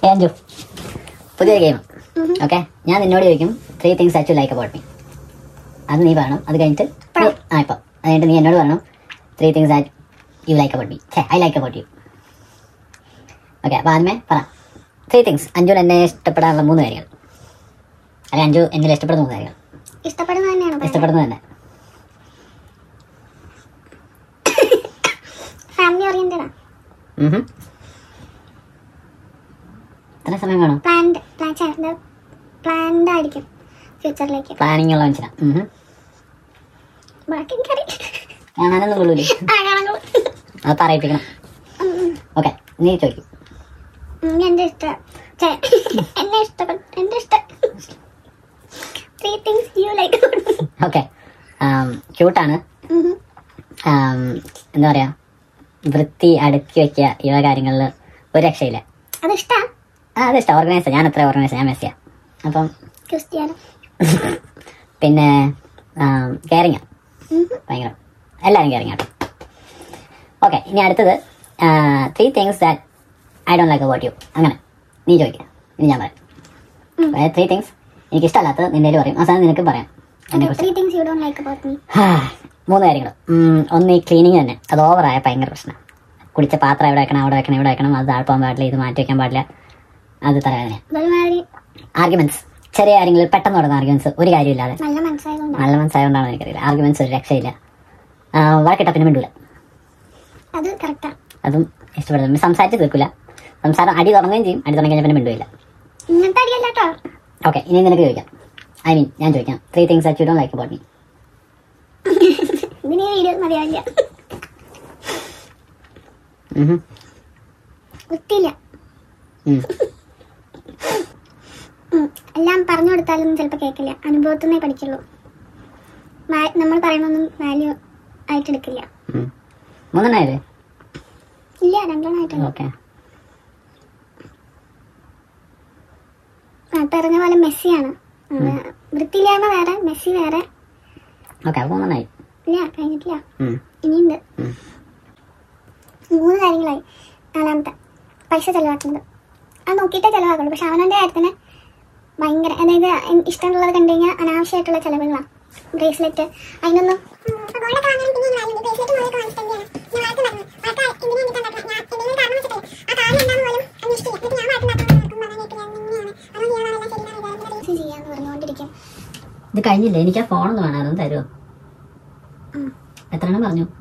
ഏ അഞ്ജു പുതിയ game okay ഞാൻ നിന്നോട് ചോദിക്കും three things actually like about me അത് നീ പറയണം അത് കഴിഞ്ഞിട്ട് നീ- ആ ഇപ്പം അത് കഴിഞ്ഞിട്ട് നീ എന്നോട് പറയണം three things at you like about me ഛേ I like about you okay അപ്പോൾ ആദ്യമേ പറ ത്രീ തിങ്സ് അഞ്ജു എന്നെ ഇഷ്ടപ്പെടാനുള്ള മൂന്ന് കാര്യങ്ങൾ അല്ലെ അഞ്ജു എന്നിൽ ഇഷ്ടപ്പെടുന്ന മൂന്ന് കാര്യങ്ങൾ ഇഷ്ടപ്പെടുന്നത് തന്നെയാണ് പറയുന്നത്. ഇഷ്ടപ്പെടുന്നത് തന്നെ ഫാമിലി ഓറിയന്റഡ് ആണ് ഉം. എത്ര സമയം വേണം പ്ലാൻഡ് പ്ലാൻ പ്ലാൻഡ് ആയിരിക്കും ഫ്യൂച്ചറിലേക്ക് പ്ലാനിങ് ഉള്ള മനുഷ്യനാ ഉം. ബാക്കി എനിക്കറിയില്ല കാണാനൊന്നും കൊള്ളൂലേ ആ, കാണാൻ അത് പറയിപ്പിക്കണം ഓക്കെ നീ ചോദിക്കും ഉം, എന്റെ ഇഷ്ടം ഛെ, എന്നെ ഇഷ്ടപ്പെട്ടു എന്റെ ഇഷ്ടം three things you like okay ക്യൂട്ടാണ് എന്താ പറയാ വൃത്തി അടുക്കി വെക്കുക ഇവ കാര്യങ്ങളിൽ ഒരു രക്ഷയില്ല അത് ഇഷ്ടാ ആ അത് ഇഷ്ടം ഓർഗനൈസർ ഞാൻ എത്ര ഓർഗനൈസർ ഞാൻ മെസ്സിയ അപ്പം ക്രിസ്ത്യാനോ പിന്നെ കെയറിങ് ഭയങ്കര എല്ലാവരും കെയറിങ് ആട്ടോ ഓക്കെ ഇനി അടുത്തത് three things that I don't like about you അങ്ങനെ നീ ചോദിക്കാം ഇനി ഞാൻ പറയാം ത്രീ തിങ്സ് എനിക്ക് ഇഷ്ടമല്ലാത്തത് നിന്റെ പറയും അവസാനം നിനക്ക് പറയാം എന്നെ കുറിച്ച് three things you don't like about me മൂന്ന് കാര്യങ്ങൾ ഒന്ന് ഈ ക്ലീനിങ് തന്നെ അത് ഓവറായ ഭയങ്കര പ്രശ്നം കുടിച്ച പാത്രം എവിടെ വെക്കണം അവിടെ വെക്കണം ഇവിടെ വെക്കണം അത് താഴ്പ്പാൻ പാടില്ല ഇത് മാറ്റി വെക്കാൻ പാടില്ല അത് തലവേദന ഒരുമാതിരി ആർഗ്യുമെന്റ്സ് ചെറിയ കാര്യങ്ങളിൽ പെട്ടെന്ന് തുടങ്ങുന്ന ആർഗ്യുമെന്റ്സ് ഒരു കാര്യമില്ലാതെ നല്ല മനസ്സിലായതുകൊണ്ടാണ് നല്ല മനസ്സായതുകൊണ്ടാണ് എനിക്കറിയില്ല ആർഗ്യുമെന്റ്സ് ഒരു രക്ഷയില്ല വഴക്കിട്ട പിന്നെ മിണ്ടൂല അത് കറക്റ്റാ അതും ഇഷ്ടപ്പെടുന്നു സംസാരിച്ച് തീർക്കില്ല സംസാരം അടി തുടങ്ങുകയും ചെയ്യും അടി തുടങ്ങി കഴിഞ്ഞാൽ പിന്നെ മിണ്ടൂല ഇങ്ങനത്തെ അടിയല്ല കേട്ടോ ഓക്കെ ഇനി നിനക്ക് ചോദിക്കാം ഐ മീൻ ഞാൻ ചോദിക്കാം three things at you don't like about me ഇതിന് വീഡിയോ മതിയാവില്ല വൃത്തിയില്ല ഉം. എല്ലാം പറഞ്ഞു കൊടുത്താലൊന്നും ചിലപ്പോൾ കേൾക്കില്ല അനുഭവത്തിൽ നിന്നേ പഠിക്കുള്ളൂ മാ- നമ്മൾ പറയണൊന്നും വാല്യൂ ആയിട്ട് എടുക്കില്ല മൂന്നെണ്ണായില്ലേ ഇല്ല രണ്ടെണ്ണമായിട്ടുണ്ട് ഓക്കെ ആ പറഞ്ഞ പോലെ മെസ്സിയാണ് അത് വൃത്തിയില്ലായ്മ വേറെ മെസ്സി വേറെ ഓക്കെ അപ്പോൾ മൂന്നെണ്ണായി ഇല്ല കഴിഞ്ഞിട്ടില്ല ഉം. ഇനിയുണ്ട് ഉം. മൂന്ന് കാര്യങ്ങളായി നാലാമത്തെ പൈസ ചെലവാക്കുന്നത് അത് നോക്കിയിട്ടേ ചെലവാക്കുള്ളൂ പക്ഷെ അവനവൻ്റെ കാര്യത്തിന് ഭയങ്കര അതായത് എൻ- ഇഷ്ടമുള്ളത് കണ്ടു കഴിഞ്ഞാൽ അനാവശ്യമായിട്ടുള്ള ചെലവുകളാണ് ബ്രേസ്ലെറ്റ് അതിനൊന്നും ചെയ്യാന്ന് പറഞ്ഞുകൊണ്ടിരിക്കും ഇത് കഴിഞ്ഞില്ലേ എനിക്ക് ആ ഫോണൊന്ന് വേണം അതൊന്ന് തരുമോ ഉം. എത്ര എണ്ണം പറഞ്ഞു